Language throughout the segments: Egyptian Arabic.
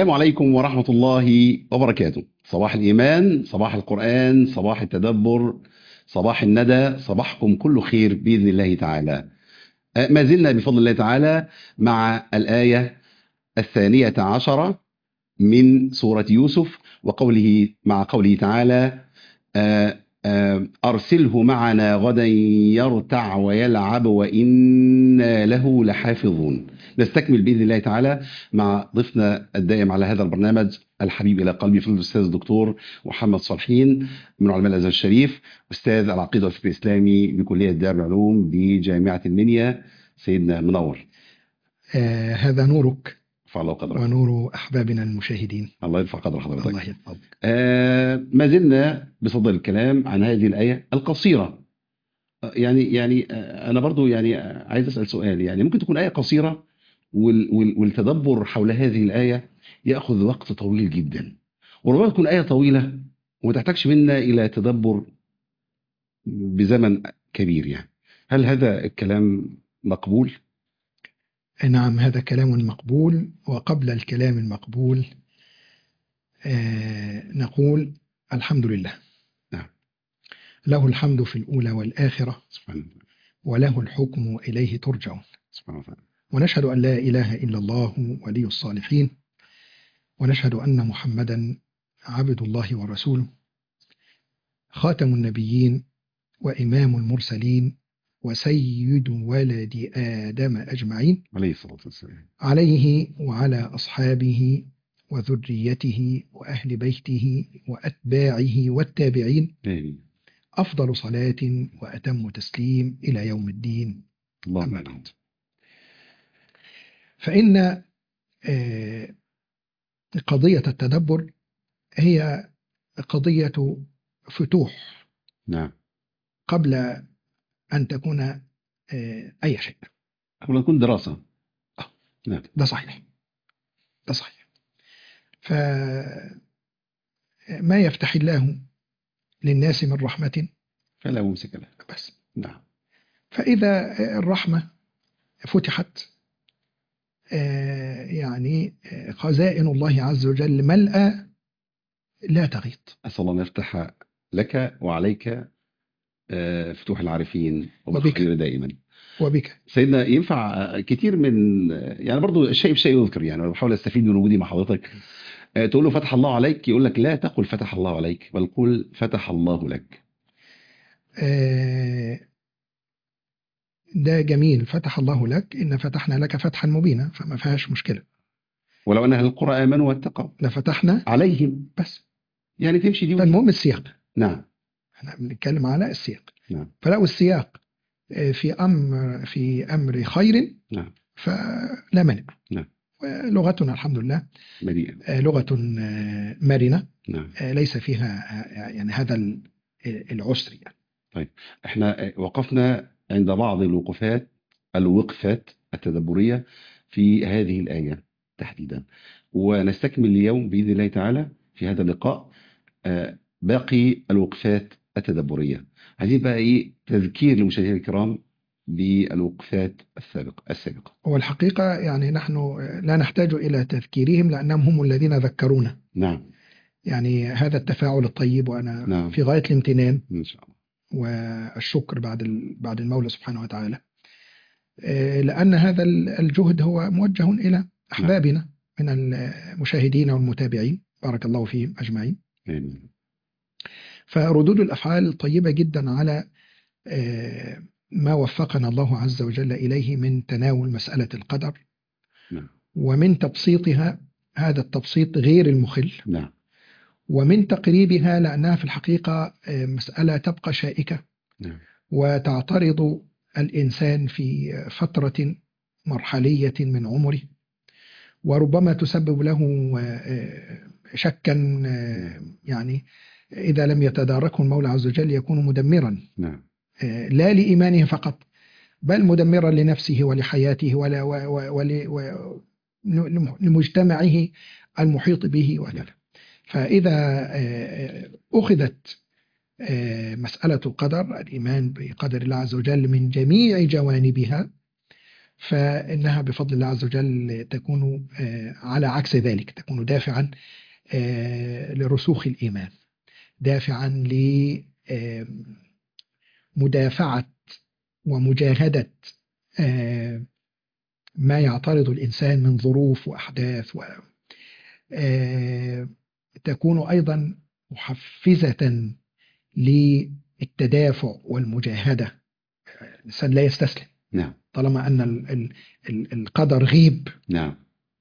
السلام عليكم ورحمة الله وبركاته صباح الإيمان صباح القرآن صباح التدبر صباح الندى صباحكم كله خير بإذن الله تعالى آه، ما زلنا بفضل الله تعالى مع الآية الثانية عشرة من سورة يوسف وقوله مع قوله تعالى آه، آه، أرسله معنا غدا يرتع ويلعب وإنا له لحافظون نستكمل بإذن الله تعالى مع ضيفنا الدائم على هذا البرنامج الحبيب إلى قلبي فضل الأستاذ الدكتور محمد صالحين من علماء الأزهر الشريف أستاذ العقيدة والفقه الإسلامي بكلية دار العلوم بجامعة المنيا سيدنا منور آه هذا نورك فعلى قدرك ونور أحبابنا المشاهدين الله يرفع قدر حضرتك الله يحفظك آه ما زلنا بصدد الكلام عن هذه الآية القصيرة آه، يعني يعني آه، أنا برضو يعني آه، عايز أسأل سؤال يعني ممكن تكون آية قصيرة وال وال والتدبر حول هذه الآية يأخذ وقت طويل جدا وربما تكون آية طويلة وما تحتاجش منا إلى تدبر بزمن كبير يعني هل هذا الكلام مقبول؟ نعم هذا كلام مقبول وقبل الكلام المقبول آه نقول الحمد لله نعم. له الحمد في الأولى والآخرة سبحان الله وله الحكم إليه ترجعون سبحان الله ونشهد أن لا إله إلا الله ولي الصالحين ونشهد أن محمدا عبد الله ورسوله خاتم النبيين وإمام المرسلين وسيد ولد آدم أجمعين عليه الصلاة والسلام عليه وعلى أصحابه وذريته وأهل بيته وأتباعه والتابعين آمين أفضل صلاة وأتم تسليم إلى يوم الدين اللهم أما آمين بعد فإن آه، قضية التدبر هي قضية فتوح نعم قبل أن تكون آه، أي شيء قبل أن تكون دراسة ده صحيح ده صحيح فما يفتح الله للناس من رحمة فلا ممسك له بس نعم فإذا الرحمة فتحت آه، يعني آه، خزائن الله عز وجل ملأى لا تغيط أسأل الله أن يفتح لك وعليك آه، فتوح العارفين وبك. وبخير دائما وبك سيدنا ينفع آه، كتير من آه، يعني برضو الشيء بشيء يذكر يعني أنا بحاول استفيد من وجودي مع حضرتك آه، تقول له فتح الله عليك يقول لك لا تقل فتح الله عليك بل قل فتح الله لك آه، ده جميل فتح الله لك إن فتحنا لك فتحا مبينا فما فيهاش مشكلة ولو أن أهل القرى آمنوا واتقوا لفتحنا عليهم بس يعني تمشي دي ودي. فالمهم السياق نعم احنا بنتكلم على السياق نعم. فلو السياق آه، في أمر في أمر خير نعم. فلا مانع نعم. ولغتنا الحمد لله مليئا آه، لغة آه، مرنة نعم آه، ليس فيها آه، يعني هذا ال- العسر يعني احنا آه، وقفنا عند بعض الوقفات الوقفات التدبرية في هذه الآية تحديدا ونستكمل اليوم بإذن الله تعالى في هذا اللقاء آه، باقي الوقفات التدبرية عايزين بقى ايه تذكير للمشاهدين الكرام بالوقفات السابقة السابقة والحقيقة يعني نحن آه، لا نحتاج إلى تذكيرهم لأنهم هم الذين ذكرونا نعم يعني هذا التفاعل الطيب وأنا نعم. في غاية الامتنان إن شاء الله والشكر بعد ال- بعد المولى سبحانه وتعالى آه، لأن هذا ال- الجهد هو موجه إلى أحبابنا من المشاهدين والمتابعين بارك الله فيهم أجمعين آمين فردود الأفعال طيبة جدا على آه، ما وفقنا الله عز وجل إليه من تناول مسألة القدر نعم. ومن تبسيطها هذا التبسيط غير المخل نعم ومن تقريبها لأنها في الحقيقة آه، مسألة تبقى شائكة نعم وتعترض الإنسان في فترة مرحلية من عمره وربما تسبب له آه، شكا آه، يعني إذا لم يتداركه المولى عز وجل يكون مدمرا نعم آه، لا لإيمانه فقط بل مدمرا لنفسه ولحياته ولا و- و- ول- و- لمجتمعه المحيط به وكذا فإذا آه، أخذت آه، مسألة القدر الإيمان بقدر الله عز وجل من جميع جوانبها فإنها بفضل الله عز وجل تكون آه، على عكس ذلك تكون دافعا آه، لرسوخ الإيمان دافعا لمدافعة ومجاهدة آه، ما يعترض الإنسان من ظروف وأحداث و آه، تكون أيضا محفزة للتدافع والمجاهدة الإنسان لا يستسلم نعم طالما أن ال- ال- ال- القدر غيب نعم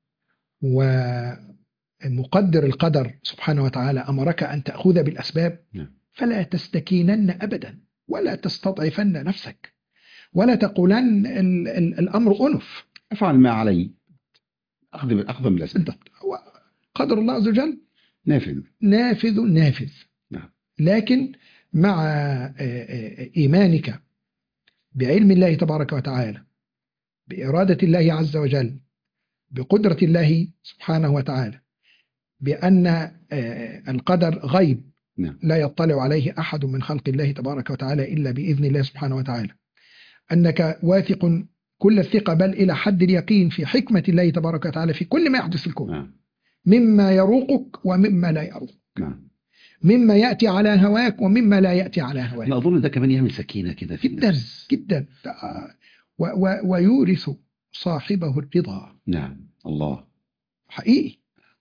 ومقدر القدر سبحانه وتعالى أمرك أن تأخذ بالأسباب نعم. فلا تستكينن أبدا ولا تستضعفن نفسك ولا تقولن ال- ال- الأمر أنف افعل ما علي اخذ اخذ من الاسباب بالضبط هو قدر الله عز وجل نافذ نافذ نافذ نعم. لكن مع آه، آه، إيمانك بعلم الله تبارك وتعالى بإرادة الله عز وجل بقدرة الله سبحانه وتعالى بأن آه، القدر غيب نعم. لا يطلع عليه أحد من خلق الله تبارك وتعالى إلا بإذن الله سبحانه وتعالى أنك واثق كل الثقة بل إلى حد اليقين في حكمة الله تبارك وتعالى في كل ما يحدث في الكون نعم مما يروقك ومما لا يروق نعم مما يأتي على هواك ومما لا يأتي على هواك انا اظن ده كمان يعمل سكينه كده في جدا النفس. جدا و و ويورث صاحبه الرضا نعم الله حقيقي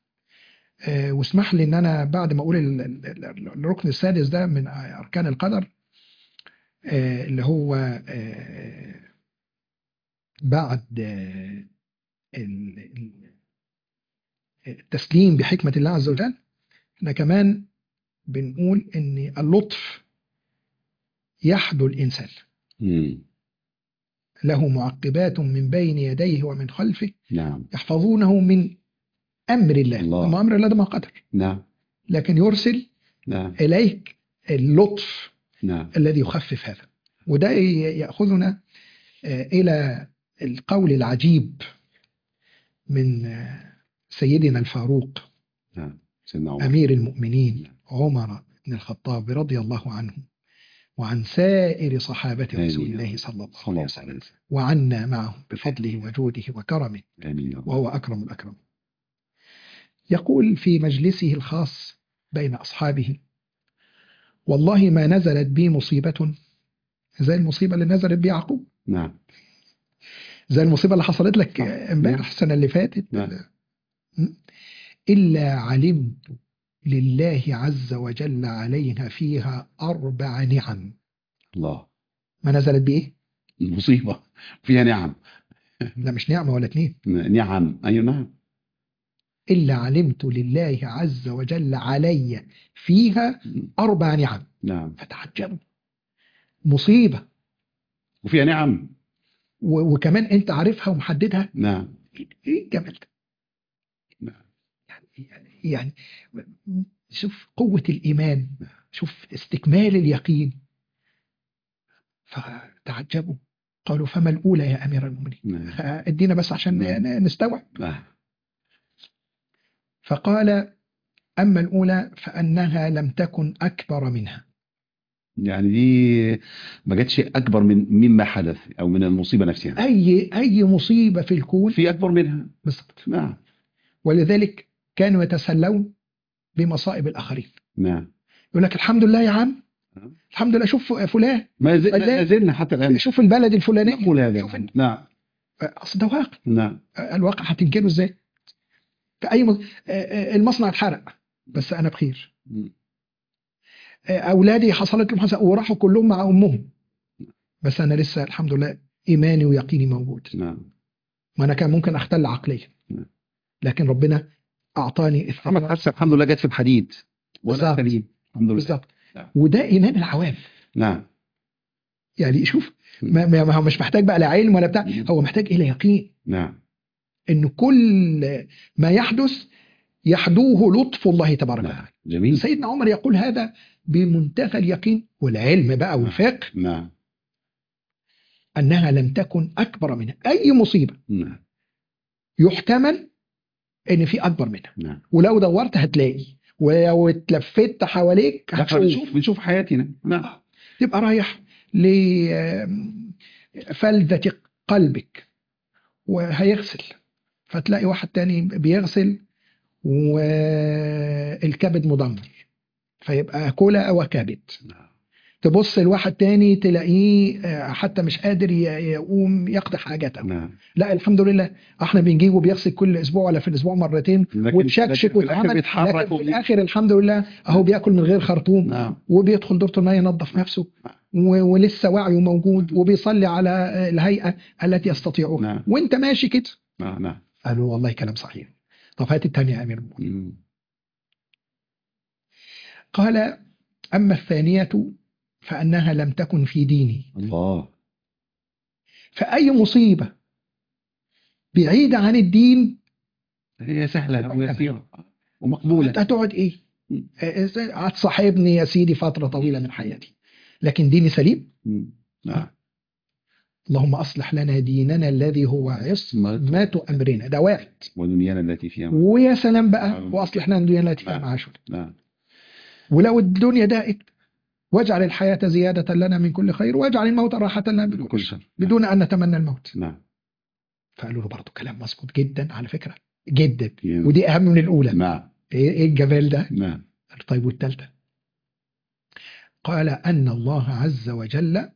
آه، واسمح لي ان انا بعد ما اقول ال- ال- ال- الركن السادس ده من اركان القدر آه، اللي هو آه، بعد آه، ال- ال- التسليم بحكمة الله عز وجل احنا كمان بنقول ان اللطف يحدو الانسان مم. له معقبات من بين يديه ومن خلفه نعم يحفظونه من امر الله الله. أما امر الله ده ما قدر نعم لكن يرسل نعم اليك اللطف نعم الذي يخفف هذا وده ي- ياخذنا آه، الى القول العجيب من آه، سيدنا الفاروق نعم سيدنا عمر امير المؤمنين عمر بن الخطاب رضي الله عنه وعن سائر صحابه رسول آمين. الله صلى الله صلى عليه الله وسلم عليه وسلم وعنا معهم بفضله وجوده وكرمه امين يا رب. وهو أكرم الأكرم يقول في مجلسه الخاص بين أصحابه والله ما نزلت بي مصيبة زي المصيبة اللي نزلت بي يعقوب نعم زي المصيبة اللي حصلت لك صح. امبارح السنة اللي فاتت نعم. إلا علمت لله عز وجل عليها فيها أربع نعم الله ما نزلت بإيه؟ مصيبه فيها نعم لا مش نعمة ولا اتنين نعم ايوه نعم إلا علمت لله عز وجل علي فيها أربع نعم نعم فتعجبوا مصيبة وفيها نعم و- وكمان انت عارفها ومحددها نعم ايه الجمال ده نعم. يعني يعني يعني شوف قوة الإيمان شوف استكمال اليقين فتعجبوا قالوا فما الأولى يا أمير المؤمنين نعم ادينا بس عشان نعم. ن- نستوعب نعم. فقال أما الأولى فأنها لم تكن أكبر منها يعني دي ما جاتش اكبر من مما حدث او من المصيبه نفسها أي أي مصيبة في الكون في اكبر منها بالضبط نعم ولذلك كانوا يتسلون بمصائب الآخرين نعم يقول لك الحمد لله يا عم نعم. الحمد لله شوف فلان ما زلنا, فلان. ما زلنا حتى الان شوف البلد الفلانية نقول هذا شوف انت. نعم اصل ده واقع نعم الواقع هتنكره ازاي؟ في اي م... المصنع اتحرق بس انا بخير اولادي حصلت لهم حصل وراحوا كلهم مع امهم بس انا لسه الحمد لله ايماني ويقيني موجود نعم ما انا كان ممكن اختل عقليا نعم. لكن ربنا اعطاني محمد الثمرة حسن الحمد لله جت في الحديد وانا بالظبط. سليم الحمد لله بالظبط نعم. وده ايمان العوام نعم يعني شوف ما, ما ما هو مش محتاج بقى لا علم ولا بتاع هو محتاج الى يقين نعم ان كل ما يحدث يحدوه لطف الله تبارك نعم وتعالى جميل سيدنا عمر يقول هذا بمنتهى اليقين والعلم بقى والفقه نعم انها لم تكن اكبر منها اي مصيبه نعم يحتمل ان في اكبر منها نعم ولو دورت هتلاقي ولو اتلفت حواليك احنا هتشوف بنشوف بنشوف حياتنا نعم تبقى رايح لفلذة قلبك وهيغسل فتلاقي واحد تاني بيغسل والكبد مدمر فيبقى كلى وكبد نعم تبص لواحد تاني تلاقيه آه، حتى مش قادر ي- يقوم يقضي حاجته نعم لا الحمد لله احنا بنجيبه بيغسل كل اسبوع ولا في الاسبوع مرتين لكن- وتشكشك لكن في الآخر ويتعمل بيتحرك لكن في وبي- الاخر الحمد لله اهو بياكل من غير خرطوم نعم وبيدخل دورة المية ينظف نفسه و- ولسه وعيه موجود وبيصلي على آه، الهيئة التي يستطيعها نعم. وانت ماشي كده نعم نعم قالوا والله كلام صحيح طب هات الثانية يا امير المؤمنين مم. قال اما الثانية فانها لم تكن في ديني الله فاي مصيبة بعيدة عن الدين هي سهلة ويسيرة ومقبولة انت هتقعد ايه؟ مم. آه، هتصاحبني يا سيدي فترة طويلة من حياتي لكن ديني سليم مم. نعم اللهم اصلح لنا ديننا الذي هو عصمة امرنا ده واحد ودنيانا التي فيها ويا سلام بقى نعم. واصلح لنا الدنيا التي فيها نعم. معاشنا نعم ولو الدنيا دائت واجعل الحياة زيادة لنا من كل خير واجعل الموت راحة لنا من كل بكل شر شر بدون أن نتمنى الموت نعم فقالوا له برضه كلام مظبوط جدا على فكرة جدا نعم ودي أهم من الأولى نعم إيه إيه الجمال ده نعم قال طيب والثالثة قال أن الله عز وجل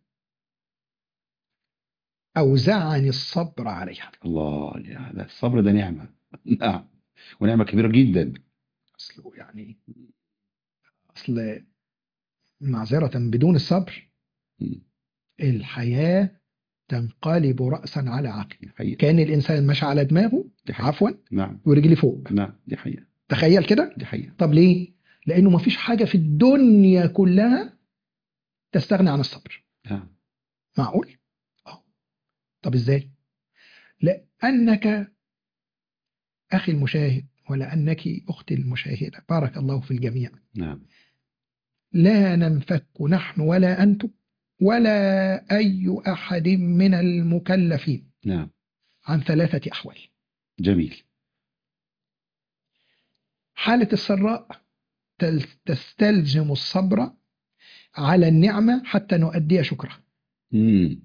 أوزعني الصبر عليها الله يا هذا الصبر ده نعمة نعم ونعمة كبيرة جدا أصله يعني أصل معذرة بدون الصبر مم. الحياة تنقلب رأسا على عقب دي حقيقة كان الإنسان ماشي على دماغه دي حقيقة عفوا نعم ورجلي فوق نعم دي حقيقة تخيل كده دي حقيقة طب ليه لأنه مفيش حاجة في الدنيا كلها تستغني عن الصبر نعم معقول اه طب ازاي لأنك أخي المشاهد ولأنك أختي المشاهدة بارك الله في الجميع نعم لا ننفك نحن ولا أنتم ولا أي أحد من المكلفين نعم عن ثلاثة أحوال جميل حالة السراء تل- تستلزم الصبر على النعمة حتى نؤدي شكرها مم.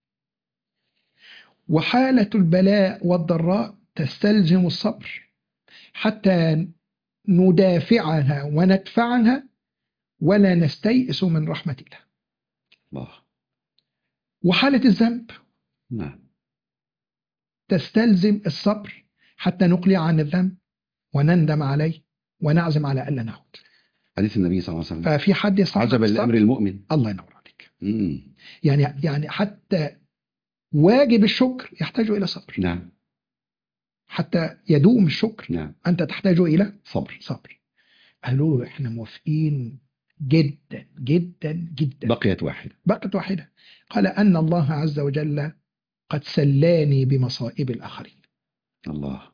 وحالة البلاء والضراء تستلزم الصبر حتى ندافعها وندفعها ولا نستيئس من رحمة الله الله وحالة الذنب نعم تستلزم الصبر حتى نقلع عن الذنب ونندم عليه ونعزم على ألا نعود حديث النبي صلى الله عليه وسلم ففي حد يصبر عجبا لأمر المؤمن الله ينور عليك مم. يعني يعني حتى واجب الشكر يحتاج إلى صبر نعم حتى يدوم الشكر نعم أنت تحتاج إلى صبر صبر قالوا له إحنا موافقين جدا جدا جدا بقيت واحدة بقت واحدة قال أن الله عز وجل قد سلاني بمصائب الآخرين الله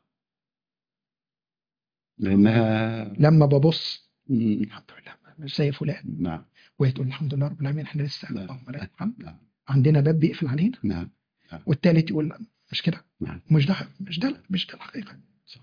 لأنها لما ببص مم. الحمد لله مش زي فلان نعم وهي تقول الحمد لله رب العالمين احنا لسه لا. اللهم لك الحمد نعم عندنا باب بيقفل علينا نعم والتالت يقول لا مش كده نعم مش ده مش ده مش ده الحقيقة صح.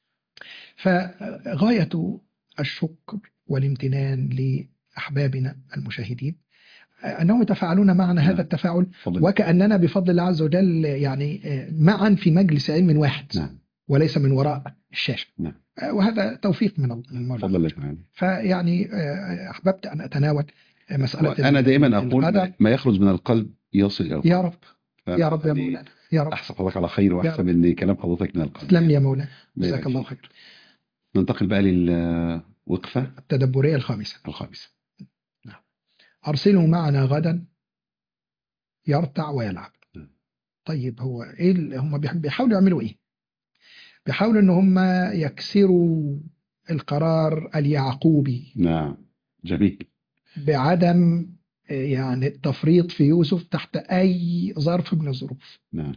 فغاية الشكر والامتنان لأحبابنا المشاهدين أنهم يتفاعلون معنا نعم. هذا التفاعل فضل وكأننا بفضل الله عز وجل يعني معا في مجلس علم واحد نعم وليس من وراء الشاشة نعم. وهذا توفيق من المولى فضل الله تعالى فيعني آه، أحببت أن أتناول مسألة أنا دائما أقول الغداء. ما يخرج من القلب يصل إلى القلب يا رب ف- يا رب يا يعني مولانا يا رب أحسب حضرتك على خير وأحسب إن كلام حضرتك من القلب تسلم لي يا مولانا الله جزاك يبارك الله فيك. خير ننتقل بقى للوقفة التدبرية الخامسة الخامسة أرسله معنا غدا يرتع ويلعب نعم. طيب هو إيه ال- هم بيح- بيحاولوا يعملوا إيه بيحاولوا إن هم يكسروا القرار اليعقوبي نعم جميل بعدم آه، يعني التفريط في يوسف تحت أي ظرف من الظروف نعم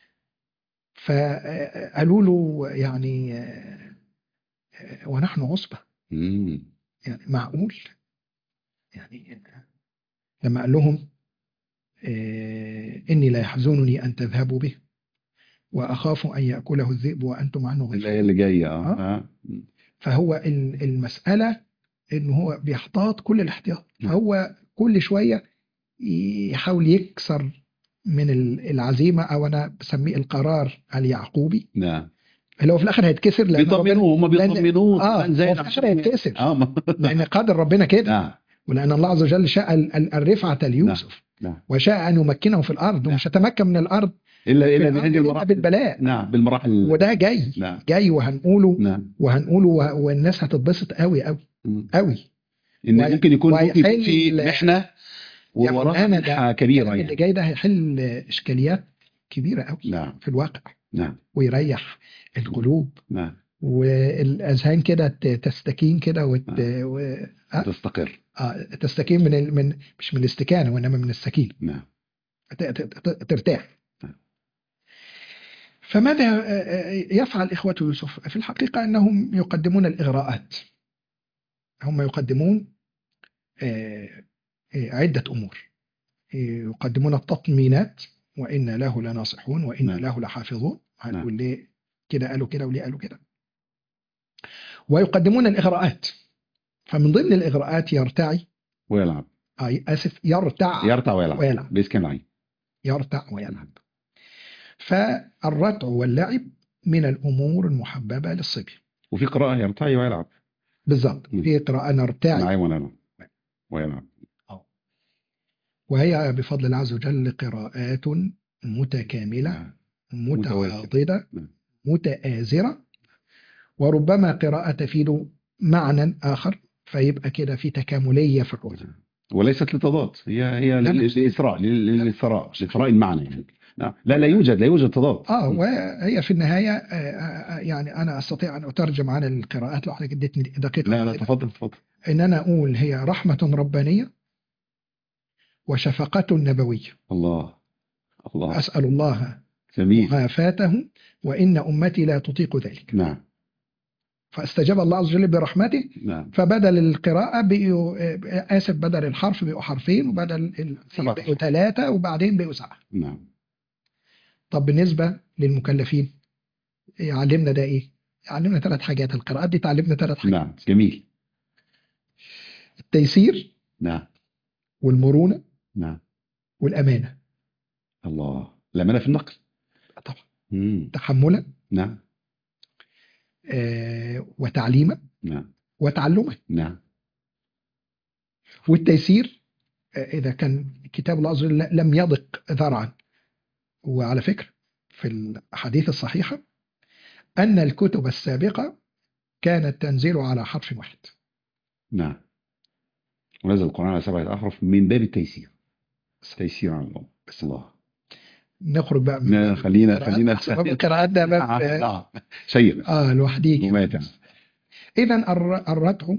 فقالوا له يعني آه، آه، ونحن عصبة مم. يعني معقول يعني لما قال لهم آه، إني لا يحزنني أن تذهبوا به وأخاف أن يأكله الذئب وأنتم عنه غافلون الآية اللي جاية اه, آه. آه. مم. فهو ال- المسألة إن هو بيحتاط كل الاحتياط نعم. فهو كل شوية يحاول يكسر من ال- العزيمه او انا بسميه القرار اليعقوبي نعم اللي هو في الاخر هيتكسر لان ربنا بيطمنوه هم لأن- بيطمنوه اه طبعاً زي هو في الاخر هيتكسر اه ما- لان قادر ربنا كده نعم ولان الله عز وجل شاء ال- ال- الرفعه ليوسف نعم وشاء ان يمكنه في الارض نعم. ومش هتمكن من الارض الا في الا الأرض بهذه إلا المراحل بالبلاء نعم بالمراحل وده جاي نعم جاي وهنقوله نعم وهنقوله و- والناس هتتبسط قوي قوي مم. قوي ان وهي- ممكن يكون ممكن يكون وهيحل في ال- محنه يا ووراها مولانا ده منحه كبيره اللي يعني جاي ده هيحل اشكاليات كبيره قوي نعم في الواقع نعم ويريح القلوب نعم والاذهان كده ت- تستكين كده وت... نعم. و... آه، تستقر آه، تستكين من ال... من مش من الاستكانه وانما من السكينه نعم ت- ت- ت- ترتاح نعم. فماذا آه، آه، يفعل إخوة يوسف في الحقيقة أنهم يقدمون الإغراءات هم يقدمون آه، آه، عدة أمور آه، يقدمون التطمينات وإن له لناصحون وإن نعم. له لحافظون نعم. هنقول ليه كده قالوا كده وليه قالوا كده ويقدمون الإغراءات فمن ضمن الإغراءات يرتعي ويلعب آه، آسف يرتع يرتع ويلعب ويلعب بيسكن العين يرتع ويلعب فالرتع واللعب من الأمور المحببة للصبي وفي قراءه يرتعي ويلعب بالضبط مم. في قراءة نرتعي نعم ويلعب ويلعب وهي بفضل الله عز وجل قراءات متكاملة نعم. متعاضدة نعم. متآزرة وربما قراءة تفيد معنى آخر فيبقى كده في تكاملية في الرؤية وليست لتضاد هي هي لا، لا. للإسراء للإثراء لإثراء المعنى يعني نعم لا لا يوجد لا يوجد تضاد اه وهي في النهاية آه، آه، آه، يعني أنا أستطيع أن أترجم عن القراءات لو حضرتك اديتني دقيقة لا لا واحدة. تفضل تفضل إن أنا أقول هي رحمة ربانية وشفقة نبوية الله الله أسأل الله جميل معافاته وإن أمتي لا تطيق ذلك نعم فاستجاب الله عز وجل برحمته نعم فبدل القراءة بقوا آه، آسف بدل الحرف بقوا حرفين وبدل ال- سبعة. بقوا ثلاثة وبعدين بقوا سبعة نعم طب بالنسبة للمكلفين يعلمنا ده إيه؟ يعلمنا ثلاث حاجات القراءات دي تعلمنا ثلاث حاجات نعم جميل التيسير نعم والمرونة نعم والأمانة الله الأمانة في النقل طبعا مم. تحملا نعم آه، وتعليما نعم وتعلما نعم والتيسير آه، إذا كان كتاب الله عز وجل لم يضق ذرعا وعلى فكرة في الأحاديث الصحيحة أن الكتب السابقة كانت تنزل على حرف واحد نعم ونزل القرآن على سبعة أحرف من باب التيسير تيسير على الله بس الله نخرج بقى من لا، خلينا القراءات. خلينا أحسن باب القراءات ده باب نعم آه، نعم شيء آه لوحديه كده. مماتع إذا الر- الردع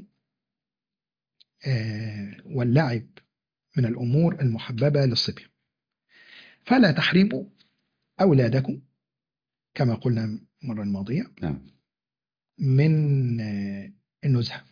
آه، واللعب من الأمور المحببة للصبي فلا تحرموا أولادكم كما قلنا المرة الماضية نعم من آه، النزهة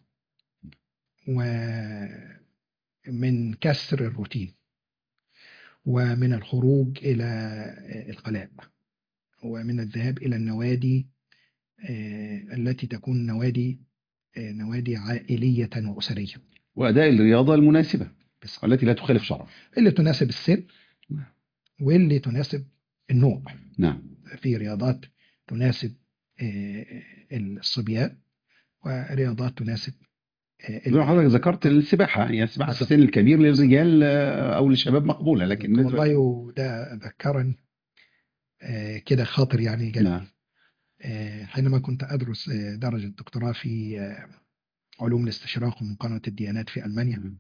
ومن كسر الروتين ومن الخروج إلى آه، القلاء ومن الذهاب إلى النوادي آه، التي تكون نوادي آه، نوادي عائلية وأسرية وأداء الرياضة المناسبة بس والتي لا تخالف شرع اللي تناسب السن نعم. واللي تناسب النوع نعم في رياضات تناسب آه، الصبيان ورياضات تناسب آه، زي ما حضرتك ذكرت السباحة يعني السباحة في بالظبط. السن الكبير للرجال آه، أو للشباب مقبولة لكن بالنسبة- والله وده ذكرني آه، كده خاطر يعني جد نعم آه، حينما كنت أدرس آه، درجة دكتوراه في آه، علوم الاستشراق ومقارنة الديانات في ألمانيا نعم.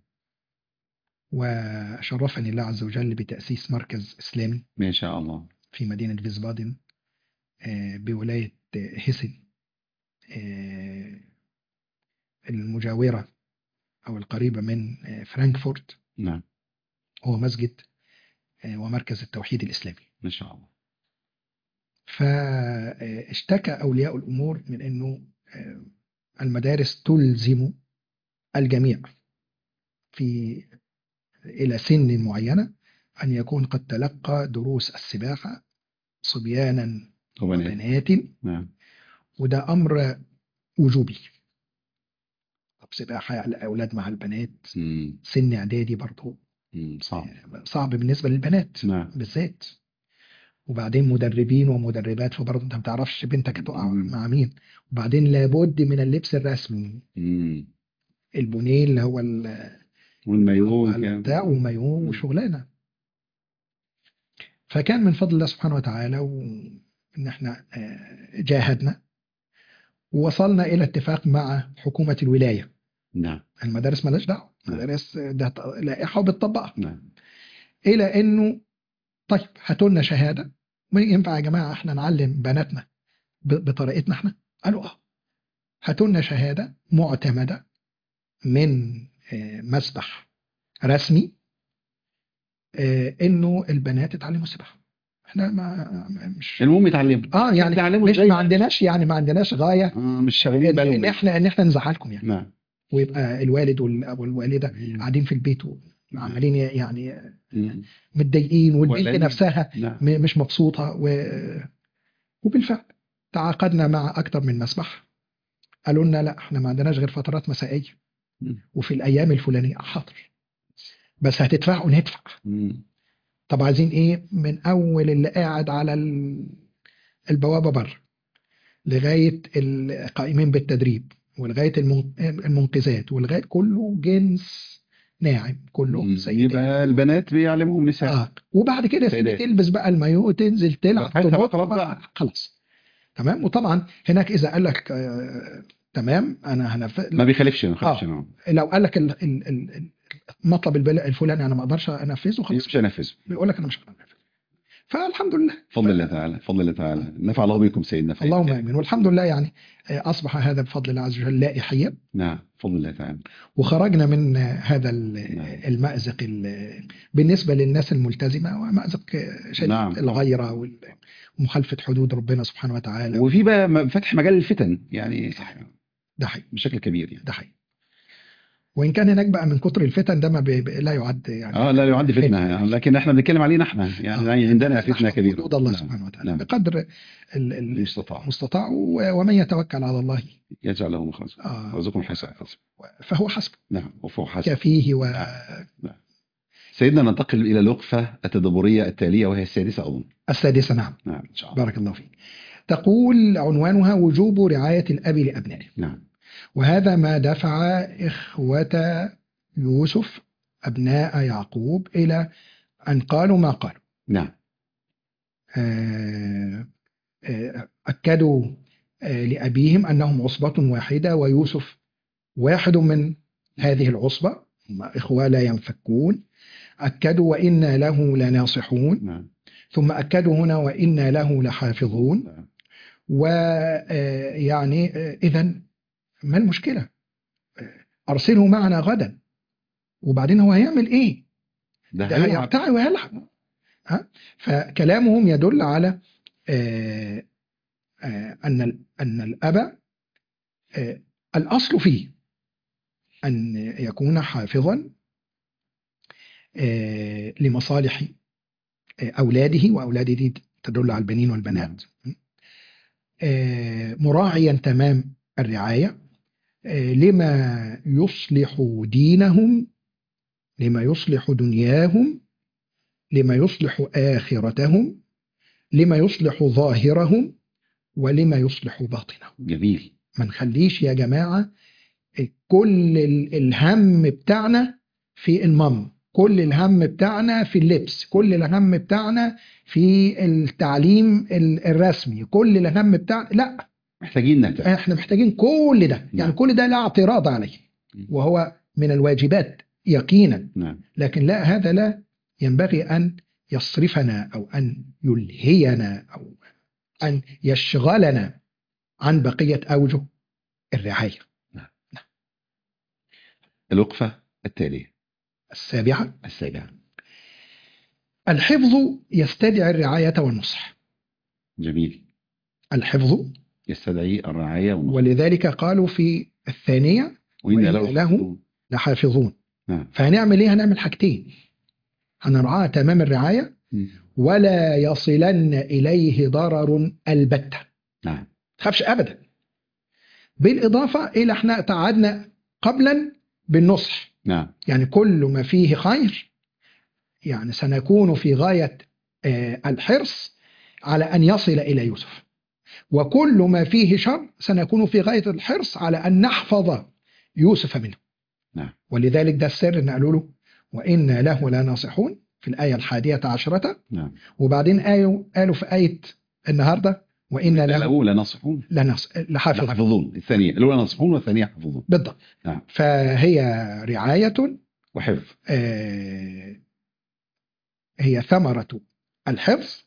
وشرفني الله عز وجل بتأسيس مركز إسلامي ما شاء الله في مدينة فيسبادن آه، بولاية آه، هيسن آه، المجاورة أو القريبة من آه، فرانكفورت نعم هو مسجد آه، ومركز التوحيد الإسلامي ما شاء الله فاشتكى أولياء الأمور من أنه آه، المدارس تلزم الجميع في إلى سن معينة أن يكون قد تلقى دروس السباحة صبيانا وبنات وبنات نعم وده أمر وجوبي طب سباحة على الأولاد مع البنات مم. سن إعدادي برضه مم. صعب صعب بالنسبه للبنات نعم بالذات وبعدين مدربين ومدربات فبرضه انت ما بتعرفش بنتك هتقع مم. مع مين وبعدين لابد من اللبس الرسمي مم. البونيه اللي هو ال- والمايوه على كان- بتاع ومايوه مم. وشغلانه فكان من فضل الله سبحانه وتعالى وان احنا آه، جاهدنا ووصلنا الى اتفاق مع حكومه الولايه نعم المدارس مالهاش دعوه نعم. المدارس ده لائحه وبتطبقها نعم الى انه طيب هاتوا لنا شهاده ما ينفع يا جماعه احنا نعلم بناتنا ب- بطريقتنا احنا قالوا اه هاتوا لنا شهاده معتمده من آه، مسبح رسمي آه، انه البنات يتعلموا السباحه احنا ما ما- مش المهم يتعلموا اه يعني يتعلموا مش ازاي ما عندناش يعني ما عندناش غايه آه مش شاغلين ان بالهم إن احنا ان احنا نزعلكم يعني نعم ويبقى الوالد وال- والوالده قاعدين في البيت وعمالين يعني مم. متضايقين والبنت وقلقانين. نفسها نعم م- مش مبسوطه و... وبالفعل تعاقدنا مع اكتر من مسبح قالوا لنا لا احنا ما عندناش غير فترات مسائيه مم. وفي الايام الفلانيه حاضر بس هتدفعوا ندفع مم. طب عايزين ايه من اول اللي قاعد على ال- البوابه بره لغايه القائمين بالتدريب ولغايه المن- المنقذات ولغايه كله جنس ناعم كله مم. سيدات يبقى البنات بيعلمهم نساء اه وبعد كده سيدات. تلبس بقى المايو وتنزل تلعب براحتها بقى، تنط خلاص بقى، بقى. خلاص تمام وطبعا هناك اذا قال لك آه تمام انا هنفذ ما بيخالفش ما بيخالفش آه. نعم لو قال لك ال- ال- ال- المطلب البل- الفلاني انا ما اقدرش انفذه خلاص مش هنفذ بيقول لك انا مش هنفذ فالحمد لله بفضل الله تعالى بفضل الله تعالى نفع الله بكم سيدنا فايد. اللهم امين والحمد لله يعني آه، اصبح هذا بفضل الله عز وجل لائحيا نعم بفضل الله تعالى وخرجنا من آه، هذا ال- نعم. المأزق ال- بالنسبه للناس الملتزمه ومأزق آه، شديد نعم. الغيره وال- ومخالفه حدود ربنا سبحانه وتعالى وفي بقى م- فتح مجال الفتن يعني ده حقيقي بشكل كبير يعني ده حقيقي وان كان هناك بقى من كتر الفتن ده ما بي... بي- لا يعد يعني اه لا يعد فتنه يعني لكن احنا بنتكلم علينا احنا يعني آه. عندنا فتنه نحفظ كبيره حدود الله نعم. سبحانه وتعالى نعم. بقدر ال- ال- المستطاع المستطاع و- ومن يتوكل على الله يجعل له مخرجا آه، ويرزقكم حيث يحتسب فهو حسبه نعم وفوق حسب كفيه و سيدنا ننتقل الى الوقفه التدبريه التاليه وهي السادسه اظن السادسه نعم نعم ان شاء الله بارك الله فيك تقول عنوانها وجوب رعايه الاب لابنائه نعم وهذا ما دفع اخوه يوسف ابناء يعقوب الى ان قالوا ما قالوا نعم آه، آه، أكدوا آه، لأبيهم أنهم عصبة واحدة ويوسف واحد من هذه العصبة هم إخوة لا ينفكون أكدوا وإنا له لناصحون نعم ثم أكدوا هنا وإنا له لحافظون نعم. ويعني إذا ما المشكلة آه، أرسله معنا غدا وبعدين هو هيعمل إيه ده ده هيلعب. هيرتعي ويلعب ها فكلامهم يدل على آه، آه، ان ال- ان الاب آه، الاصل فيه ان يكون حافظا آه، لمصالح آه، اولاده واولاده دي تدل على البنين والبنات آه، مراعيا تمام الرعايه آه، لما يصلح دينهم لما يصلح دنياهم لما يصلح آخرتهم لما يصلح ظاهرهم ولما يصلح باطنهم جميل ما نخليش يا جماعة كل ال- الهم بتاعنا في المام كل الهم بتاعنا في اللبس كل الهم بتاعنا في التعليم ال- الرسمي كل الهم بتاعنا لا محتاجين نبدا احنا محتاجين كل ده يعني نعم. كل ده لا اعتراض عليه وهو من الواجبات يقينا نعم لكن لا هذا لا ينبغي أن يصرفنا أو أن يلهينا أو أن يشغلنا عن بقية أوجه الرعاية الوقفه التاليه السابعة السابعه الحفظ يستدعي الرعاية والنصح جميل الحفظ يستدعي الرعايه والنصح ولذلك قالوا في الثانية وإن وإن له له لحافظون نعم فهنعمل إيه هنعمل حاجتين هنرعاه تمام الرعاية مم. ولا يصلن إليه ضرر البتة نعم تخافش ابدا بالاضافه الى احنا تعهدنا قبلا بالنصح نعم يعني كل ما فيه خير يعني سنكون في غاية آه، الحرص على أن يصل إلى يوسف وكل ما فيه شر سنكون في غاية الحرص على أن نحفظ يوسف منه نعم. ولذلك ده السر ان قالوا له وإنا له لناصحون في الآية الحادية عشرة نعم وبعدين قالوا قالوا في آية النهاردة وإنا له الأولى ناصحون لنص... لحافظ حافظون الثانية الأولى ناصحون والثانية حافظون بالضبط نعم. فهي رعاية وحفظ آه، هي ثمرة الحفظ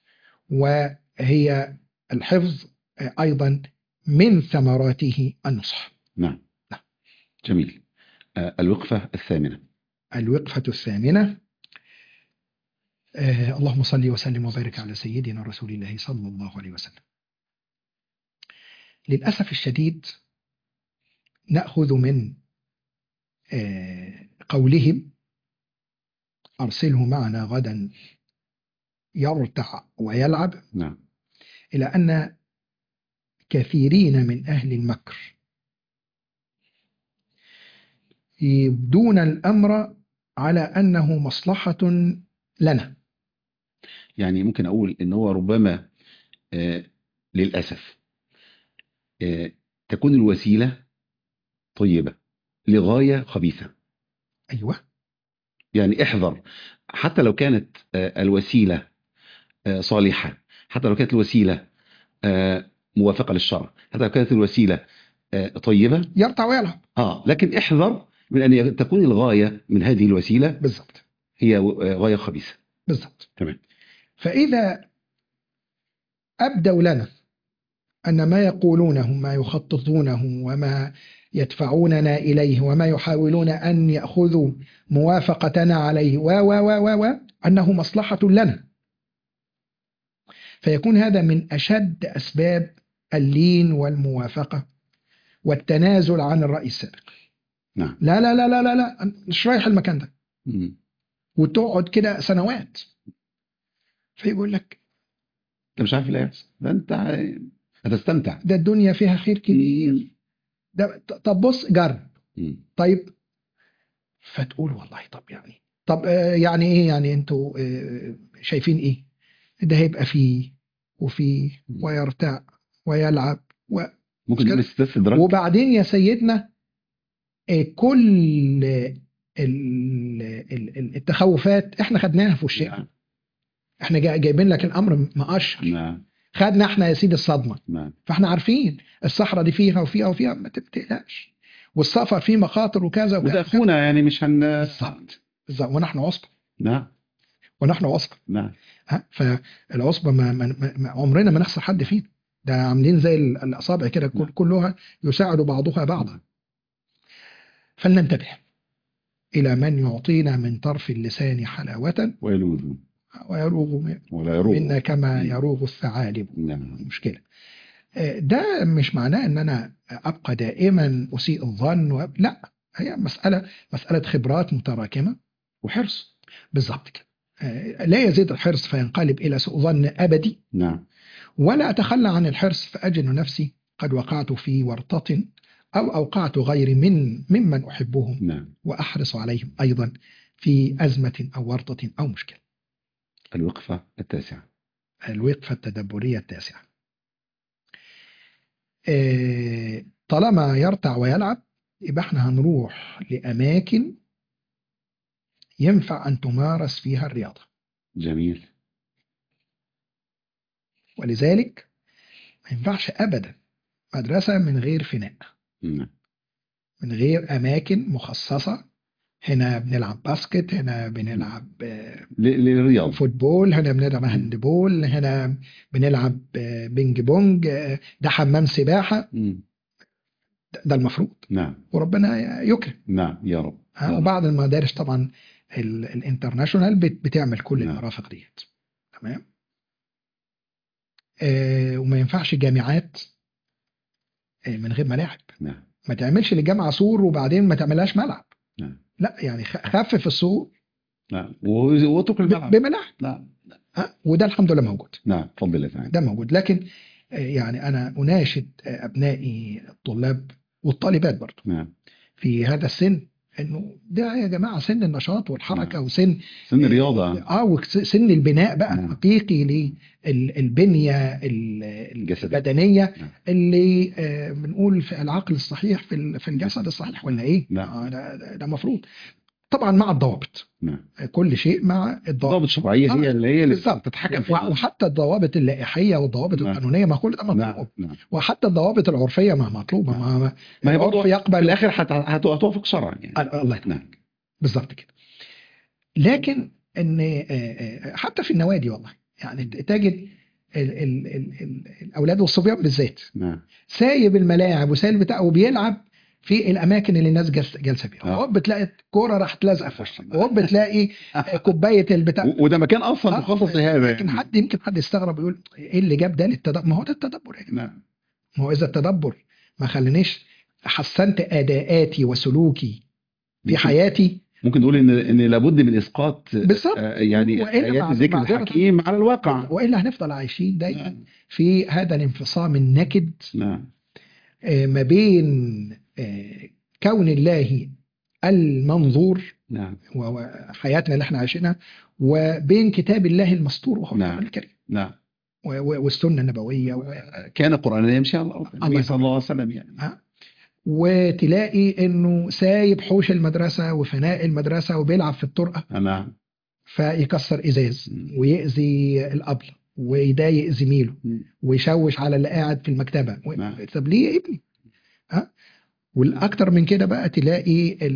وهي الحفظ آه، أيضا من ثمراته النصح نعم نعم. جميل آه، الوقفة الثامنة الوقفة الثامنة آه، اللهم صل وسلم وبارك على سيدنا رسول الله صلى الله عليه وسلم للأسف الشديد نأخذ من آه، قولهم أرسله معنا غدا يرتع ويلعب نعم إلى أن كثيرين من أهل المكر يبدون الأمر على أنه مصلحة لنا يعني ممكن أقول إن هو ربما آه، للأسف آه، تكون الوسيلة طيبة لغاية خبيثة أيوة يعني احذر حتى لو كانت آه، الوسيلة آه، صالحة حتى لو كانت الوسيلة آه، موافقة للشرع حتى لو كانت الوسيلة آه، طيبة يرتع ويلعب آه لكن احذر من أن تكون الغاية من هذه الوسيلة بالضبط هي آه، غاية خبيثة بالضبط تمام. فإذا أبدوا لنا أن ما يقولونه ما يخططونه وما يدفعوننا إليه وما يحاولون أن يأخذوا موافقتنا عليه و و و و و أنه مصلحة لنا فيكون هذا من أشد أسباب اللين والموافقة والتنازل عن الرأي السابق نعم لا لا لا لا لا, لا مش رايح المكان ده مم. وتقعد كده سنوات فيقول لك انت مش عارف اللي هيحصل ده انت هتستمتع ده الدنيا فيها خير كتير ده طب بص جرب مم. طيب فتقول والله طب يعني طب آه، يعني ايه يعني انتوا آه، شايفين ايه ده هيبقى فيه وفيه ويرتع ويلعب و... ممكن كده. نقول استدراك وبعدين يا سيدنا آه، كل ال- ال- ال- التخوفات احنا خدناها في وشنا نعم احنا جا- جايبين لك الامر مقشر نعم خدنا احنا يا سيدي الصدمه نعم فاحنا عارفين الصحراء دي فيها وفيها وفيها ما تقلقش والسفر فيه مخاطر وكذا وده وكذا اخونا يعني مش هن بالظبط بالظبط ونحن عصبه نعم ونحن عصبه نعم ها فالعصبه ما, ما, ما ما- عمرنا ما نخسر حد فينا ده عاملين زي ال- الاصابع كده كل- نعم. كلها يساعد بعضها بعضا فلننتبه الى من يعطينا من طرف اللسان حلاوه ويلوذ ويروغ م- ولا يروغ منا كما مم. يروغ الثعالب نعم مشكله آه، ده مش معناه ان انا ابقى دائما اسيء الظن و... لا هي مساله مساله خبرات متراكمه وحرص بالظبط كده آه، لا يزيد الحرص فينقلب الى سوء ظن ابدي نعم ولا اتخلى عن الحرص فاجد نفسي قد وقعت في ورطه او اوقعت غيري من ممن احبهم نعم واحرص عليهم ايضا في ازمه او ورطه او مشكله. الوقفة التاسعة الوقفه التدبريه التاسعه. آه، طالما يرتع ويلعب يبقى احنا هنروح لاماكن ينفع ان تمارس فيها الرياضه جميل ولذلك ما ينفعش ابدا مدرسه من غير فناء نعم من غير اماكن مخصصه هنا بنلعب باسكت هنا بنلعب آه، ل- للرياض فوتبول هنا بنلعب هاندبول هنا بنلعب آه، بينج بونج آه، ده حمام سباحه مم. ده- ده المفروض نعم وربنا يكرم نعم يا رب ها، يا رب. وبعض المدارس طبعا ال- الانترناشونال بت- بتعمل كل نعم. المرافق ديت تمام آه وما ينفعش جامعات آه من غير ملاعب نعم ما تعملش للجامعه سور وبعدين ما تعملهاش ملعب نعم لا يعني خ- خفف السور نعم و- واترك ب- الملعب بملاعب نعم ها، وده الحمد لله موجود نعم تفضل الله تعالى ده موجود لكن آه، يعني انا اناشد آه، ابنائي الطلاب والطالبات برضو نعم في هذا السن انه ده يا جماعه سن النشاط والحركه وسن سن الرياضة اه وسن البناء بقى نعم. الحقيقي للبنيه ال- الجسدية. البدنيه نعم. اللي آه، بنقول في العقل الصحيح في ال- في الجسد الصحيح ولا ايه؟ نعم. آه، ده- ده ده مفروض طبعا مع الضوابط نعم كل شيء مع الضوابط الضوابط الشرعية هي اللي هي اللي بالظبط. تتحكم في وحتى الضوابط اللائحيه والضوابط نعم. القانونيه ما كل ده نعم مطلوب نعم وحتى الضوابط العرفيه ما مطلوبه ما ما ما هي العرف برضه في يقبل الآخر هت- هت- هتوافق شرعا يعني آه، الله يكرمك نعم بالظبط كده لكن ان آه، آه، حتى في النوادي والله يعني تجد ال ال ال ال الاولاد والصبيان بالذات نعم سايب الملاعب وسايب بتاع وبيلعب في الاماكن اللي الناس جالس- جالسه فيها آه. هوب تلاقي كوره راحت لازقه في وشك هوب تلاقي آه، كوبايه البتاع و- وده مكان اصلا آه، مخصص لهذا لكن يعني. حد يمكن حد يستغرب يقول ايه اللي جاب ده للتدبر ما هو ده التدبر يا جماعه نعم ما هو اذا التدبر ما خلانيش حسنت اداءاتي وسلوكي في ممكن- حياتي ممكن نقول ان ان لابد من اسقاط بالظبط. آه، يعني وإلا ايات مع- الذكر معذرة. الحكيم على الواقع والا هنفضل عايشين دايما نعم في هذا الانفصام النكد نعم آه، ما بين آه، كون الله المنظور نعم و- وحياتنا اللي احنا عايشينها وبين كتاب الله المسطور وهو نعم. القرآن الكريم نعم و- و- والسنه النبويه و- كان قرآن يمشي على الارض النبي الله صلى الله عليه وسلم يعني وتلاقي انه سايب حوش المدرسه وفناء المدرسه وبيلعب في الطرقه نعم فيكسر ازاز مم. ويأذي الابله ويضايق زميله مم. ويشوش على اللي قاعد في المكتبه و... نعم. طب ليه يا ابني؟ ها؟ والاكتر من كده بقى تلاقي ال...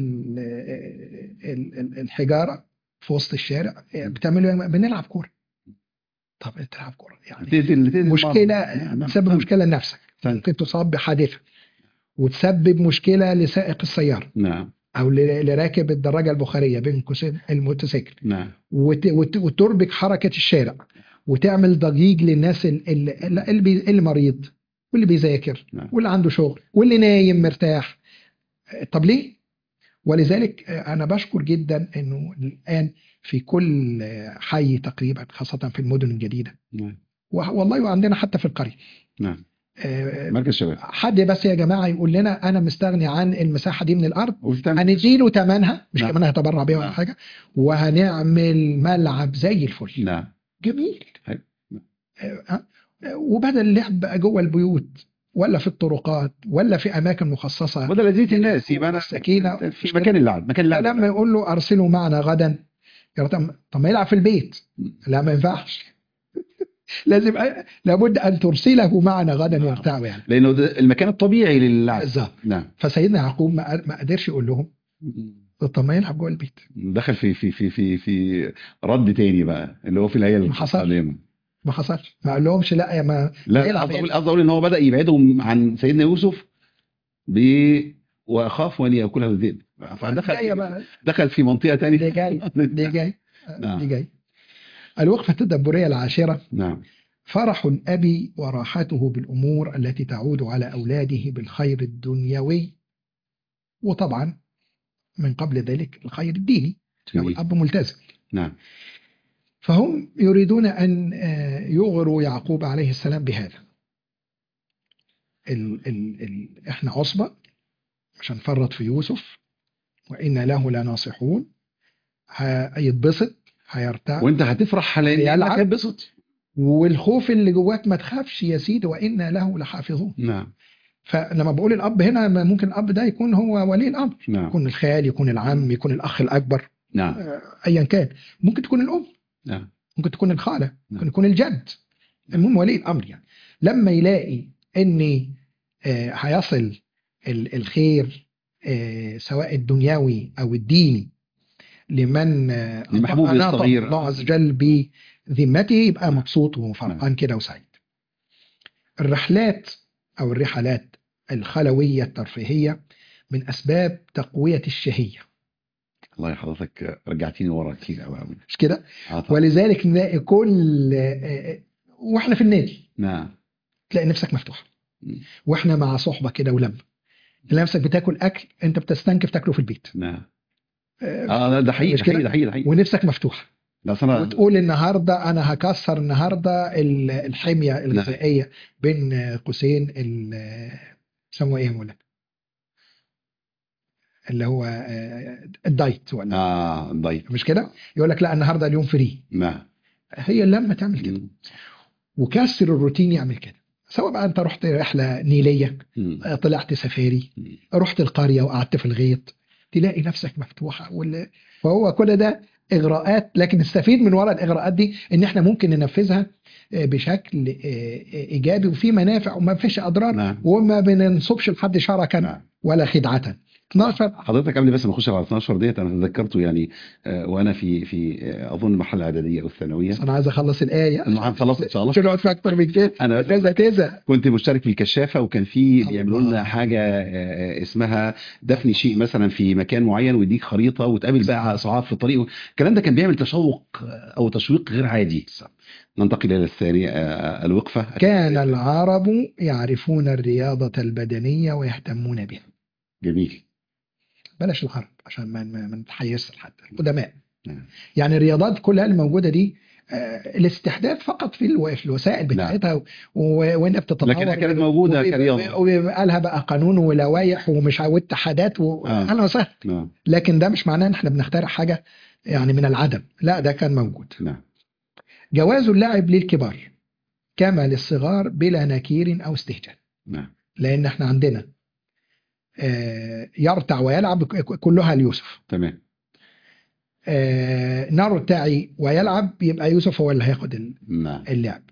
ال... ال- الحجاره في وسط الشارع بتعملوا إيه؟ بنلعب كوره طب تلعب كوره يعني تأذي تأذي مشكله المرضى. نعم، نعم. تسبب نعم. مشكله لنفسك نعم. ممكن تصاب بحادثه وتسبب مشكله لسائق السياره نعم او ل- لراكب الدراجه البخاريه بين قوسين الموتوسيكل نعم وت... وت... وتربك حركه الشارع وتعمل ضجيج للناس ال- ال- اللي, بي... اللي مريض واللي بيذاكر نعم. واللي عنده شغل واللي نايم مرتاح طب ليه؟ ولذلك انا بشكر جدا انه الان في كل حي تقريبا خاصه في المدن الجديده نعم والله وعندنا حتى في القريه نعم آه، مركز شباب حد بس يا جماعه يقول لنا انا مستغني عن المساحه دي من الارض وبتعمل- هنديله ثمنها مش نعم. كمان هيتبرع بيها ولا نعم. حاجه وهنعمل ملعب زي الفل نعم جميل حلو. آه، آه، وبدل اللعب بقى جوه البيوت ولا في الطرقات ولا في اماكن مخصصه بدل اذيه الناس يبقى انا السكينة. في مكان اللعب مكان اللعب لما يقول له ارسله معنا غدا يا طب طب ما يلعب في البيت لا ما ينفعش لازم لابد ان ترسله معنا غدا نعم. يرتعوا يعني لانه ده المكان الطبيعي للعب بالظبط نعم فسيدنا يعقوب ما ما قدرش يقول لهم طب ما يلعب جوه البيت دخل في في في في في رد تاني بقى اللي هو في الايه ما حصلش. القادمه ما حصلش ما قال لهمش لا يا ما لا يلعب قصدي اقول يعني. قصدي اقول ان هو بدا يبعدهم عن سيدنا يوسف ب واخاف ان ياكله الذئب جايه فدخل بقى دخل في منطقه تانية دي جاي دي جاي نعم. دي جاي الوقفة التدبرية العاشرة نعم فرح الأب وراحته بالأمور التي تعود على أولاده بالخير الدنيوي وطبعا من قبل ذلك الخير الديني لو جميل. الأب ملتزم نعم فهم يريدون أن آه، يغروا يعقوب عليه السلام بهذا ال ال ال احنا عصبة مش هنفرط في يوسف وإن له لناصحون هيتبسط هيرتاح وانت هتفرح لان يلعب. انك هتبسط والخوف اللي جواك ما تخافش يا سيدي وإنا له لحافظون نعم فلما بقول الأب هنا ما ممكن الأب ده يكون هو ولي الأمر نعم يكون الخال يكون العم يكون الأخ الأكبر نعم آه، أيا كان ممكن تكون الأم نعم ممكن تكون الخالة ممكن نعم. يكون الجد المهم ولي الأمر يعني لما يلاقي إن آه، هيصل ال- الخير آه، سواء الدنيوي أو الديني لمن آه، لمحبوبه أناط الصغير. الله عز وجل بذمته يبقى مبسوط وفرحان كده وسعيد الرحلات أو الرحلات الخلوية الترفيهية من أسباب تقوية الشهية الله يحفظك رجعتيني ورا كتير قوي قوي مش كده ولذلك نلاقي كل آه، آه، واحنا في النادي نعم تلاقي نفسك مفتوحه مم. واحنا مع صحبه كده ولما تلاقي نفسك بتاكل اكل انت بتستنكف تاكله في البيت نعم آه، اه ده حقيقي مش ده كده؟ حقيقي ده حقيقي ده حقيقي ونفسك مفتوحه لا أصل انا وتقول النهارده انا هكسر النهارده ال- الحميه الغذائيه بين قوسين ال- بيسموها ايه يا مولانا؟ اللي هو آه، الدايت ولا اه ضيق مش كده يقول لك لا النهارده اليوم فري نعم هي لما تعمل كده مم. وكسر الروتين يعمل كده سواء بقى انت رحت رحله نيليه مم. آه، طلعت سفاري مم. رحت القريه وقعدت في الغيط تلاقي نفسك مفتوحه وال... فهو كل ده اغراءات لكن نستفيد من وراء الاغراءات دي ان احنا ممكن ننفذها آه، بشكل آه، آه، ايجابي وفي منافع وما فيش اضرار نعم وما بننصبش لحد شركا نعم ولا خدعه 12 حضرتك قبل بس ما اخش على 12 ديت انا تذكرته يعني آه، وانا في في آه، اظن المرحله الاعداديه او الثانويه بس انا عايز اخلص الايه انا خلاص ان شاء الله مش نقعد في اكتر من كده انا الناس هتزهق كنت مشترك في الكشافه وكان في بيعملوا الله. لنا حاجه آه، آه، اسمها دفن شيء مثلا في مكان معين ويديك خريطه وتقابل بقى صعاب في الطريق الكلام ده كان بيعمل تشوق آه، او تشويق غير عادي ننتقل الى الثانيه آه، الوقفه كان العرب يعرفون الرياضة البدنية ويهتمون بها جميل بلاش العرب عشان ما ما ما نتحيزش لحد القدماء نعم. يعني الرياضات كلها الموجودة دي آه، الاستحداث فقط في الو- في الوسائل بتاعتها و- وانها بتتطور لكنها كانت موجوده وبيبقى- كرياضه وبيبقى لها بقى قانون ولوائح ومش عا- واتحادات و... آه. اهلا وسهلا نعم لكن ده مش معناه ان احنا بنخترع حاجه يعني من العدم لا ده كان موجود نعم جواز اللعب للكبار كما للصغار بلا نكير او استهجان نعم لان احنا عندنا آه، يرتع ويلعب ك- كلها ليوسف تمام آه، نرتعي ويلعب يبقى يوسف هو اللي هياخد ال- نعم اللعب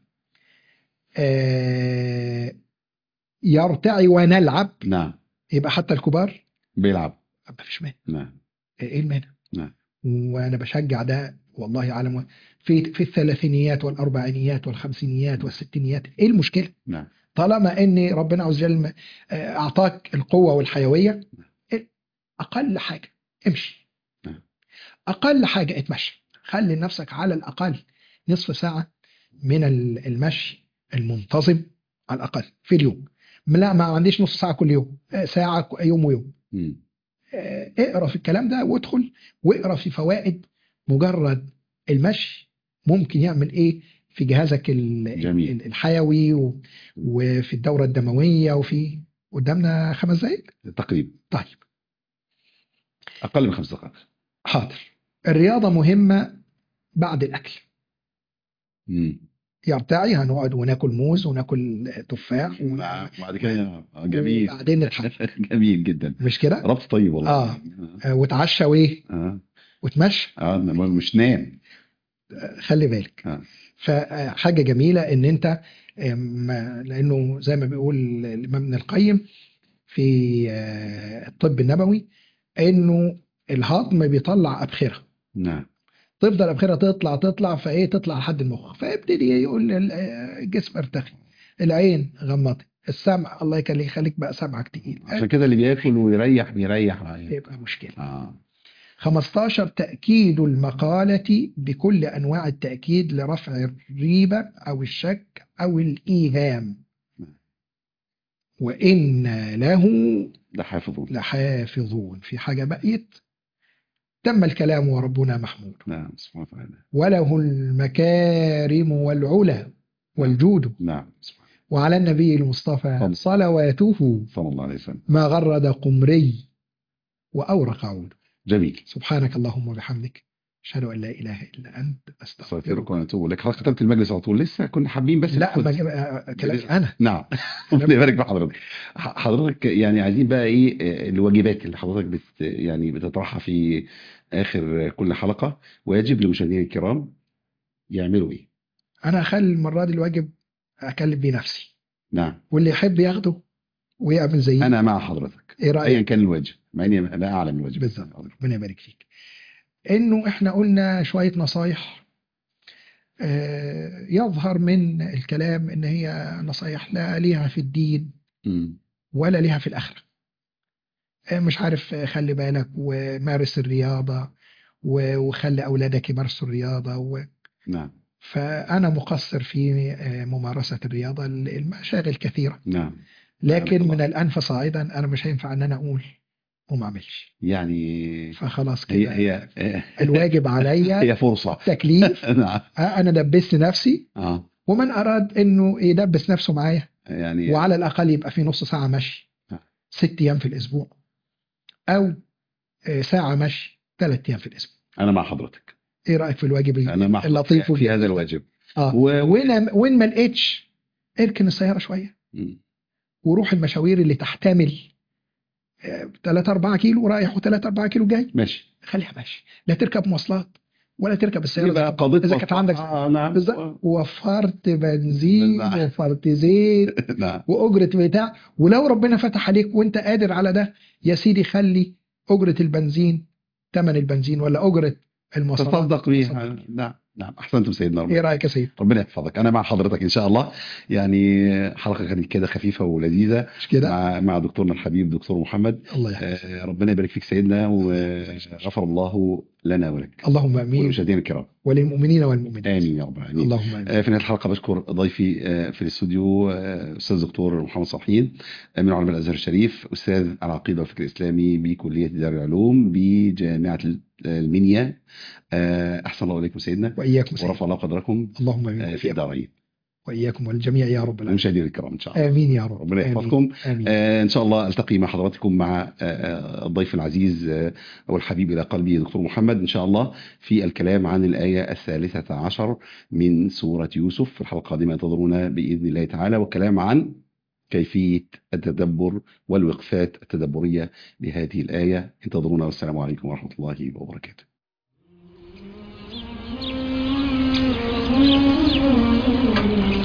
آه، يرتعي ونلعب نعم يبقى حتى الكبار بيلعب ما فيش مانع نعم ايه المانع نعم. وانا بشجع ده والله اعلم في في الثلاثينيات والاربعينيات والخمسينيات والستينيات ايه المشكله نعم طالما ان ربنا عز وجل م- آه، اعطاك القوه والحيويه اقل حاجه امشي نعم. اقل حاجه اتمشى خلي نفسك على الاقل نصف ساعه من ال- المشي المنتظم على الاقل في اليوم لا ما عنديش نصف ساعه كل يوم آه، ساعه ك- يوم ويوم مم. آه، اقرا في الكلام ده وادخل واقرا في فوائد مجرد المشي ممكن يعمل ايه في جهازك ال- جميل. ال- الحيوي و- وفي الدوره الدمويه وفي قدامنا خمس دقائق تقريبا طيب اقل من خمس دقائق حاضر الرياضه مهمه بعد الاكل مم. يرتعي هنقعد وناكل موز وناكل تفاح و- نعم بعد كده آه، جميل وبعدين نتحرك جميل جدا مش كده ربط طيب والله آه. آه، وتعشى وايه اه وتمشى اه مش نام آه، خلي بالك آه. فحاجة جميلة ان انت آم، لانه زي ما بيقول الامام ابن القيم في آه، الطب النبوي انه الهضم بيطلع ابخرة نعم تفضل ابخرة تطلع تطلع فايه تطلع لحد المخ فيبتدي يقول لل- آه، الجسم ارتخي العين غمضت السمع الله يخليك يخليك بقى سمعك تقيل عشان كده اللي بياكل ويريح بيريح معايا يبقى مشكلة اه 15 تأكيد المقالة بكل أنواع التأكيد لرفع الريبة أو الشك أو الإيهام وإن له ده حافظون لحافظون في حاجة بقيت تم الكلام وربنا محمود نعم سبحانه وتعالى وله المكارم والعلا والجود نعم سبحانه وعلى النبي المصطفى طبعا. صلواته صلى الله عليه وسلم ما غرد قمري وأورق عود جميل سبحانك اللهم وبحمدك أشهد أن لا إله إلا أنت أستغفرك استغفرك ونتوب لك حضرتك ختمت المجلس على طول لسه كنا حابين بس لا ناخد- ما جاب- كلامي أنا نعم ربنا يبارك في حضرتك ح- حضرتك يعني عايزين بقى ايه آه، الواجبات اللي حضرتك بت يعني بتطرحها في اخر كل حلقه ويجب لمشاهدينا الكرام يعملوا ايه أنا أخلي المرة دي الواجب أكلم بيه نفسي نعم واللي يحب ياخده ويعمل زيي انا مع حضرتك إيه ايا رأيك؟ كان الواجب مع اني لا اعلم الواجب بالظبط ربنا يبارك فيك إنه إحنا قلنا شوية نصايح آه، يظهر من الكلام إن هي نصايح لا ليها في الدين مم. ولا ليها في الآخرة آه، مش عارف آه، خلي بالك ومارس الرياضة و- وخلي أولادك يمارسوا الرياضة و... نعم فأنا مقصر في آه، ممارسة الرياضة المشاغل كثيرة نعم لكن الله. من الأنف صاعدا أنا مش هينفع أن أنا أقول وما أعملش يعني فخلاص هي كده هي الواجب عليا هي فرصه تكليف نعم آه، أنا دبست نفسي اه ومن أراد أنه يدبس نفسه معايا يعني وعلى الأقل يبقى في نص ساعة مشي نعم. ست أيام في الأسبوع أو آه، ساعة مشي ثلاث أيام في الأسبوع انا مع حضرتك إيه رأيك في الواجب انا مع اللطيف حضرتك في هذا الواجب آه. و... وين وين ما لقيتش اركن السيارة شوية مم. وروح المشاوير اللي تحتمل 3 4 كيلو رايح و3 4 كيلو جاي ماشي خليها ماشي لا تركب مواصلات ولا تركب السيارة يبقى قضيت إذا كانت عندك آه نعم بالظبط وفرت بنزين بالظبط. وفرت زيت نعم واجره بتاع ولو ربنا فتح عليك وانت قادر على ده يا سيدي خلي اجره البنزين ثمن البنزين ولا اجره المواصلات تصدق بيها تصدق. نعم نعم احسنتم سيدنا ربنا ايه رايك يا سيد ربنا يحفظك انا مع حضرتك ان شاء الله يعني حلقه كانت كده خفيفه ولذيذه مش كده مع مع دكتورنا الحبيب دكتور محمد الله يحفظك آه، ربنا يبارك فيك سيدنا وغفر الله لنا ولك اللهم امين والمشاهدين الكرام وللمؤمنين والمؤمنات امين يا رب العالمين اللهم امين آه، في نهايه الحلقه بشكر ضيفي آه، في الاستوديو آه، استاذ دكتور محمد صالحين آه، من علماء الازهر الشريف استاذ العقيده والفكر الاسلامي بكليه دار العلوم بجامعه المنيا آه، احسن الله اليكم سيدنا واياكم سيد ورفع الله قدركم اللهم امين آه، في وإياكم. الدارين واياكم والجميع يا رب العالمين المشاهدين الكرام ان شاء الله امين يا رب ربنا آمين. يحفظكم امين آه، ان شاء الله التقي مع حضراتكم مع آه، آه، الضيف العزيز آه، والحبيب الى قلبي دكتور محمد ان شاء الله في الكلام عن الايه الثالثه عشر من سوره يوسف في الحلقه القادمه انتظرونا باذن الله تعالى والكلام عن كيفيه التدبر والوقفات التدبريه لهذه الايه انتظرونا والسلام عليكم ورحمه الله وبركاته Thank you.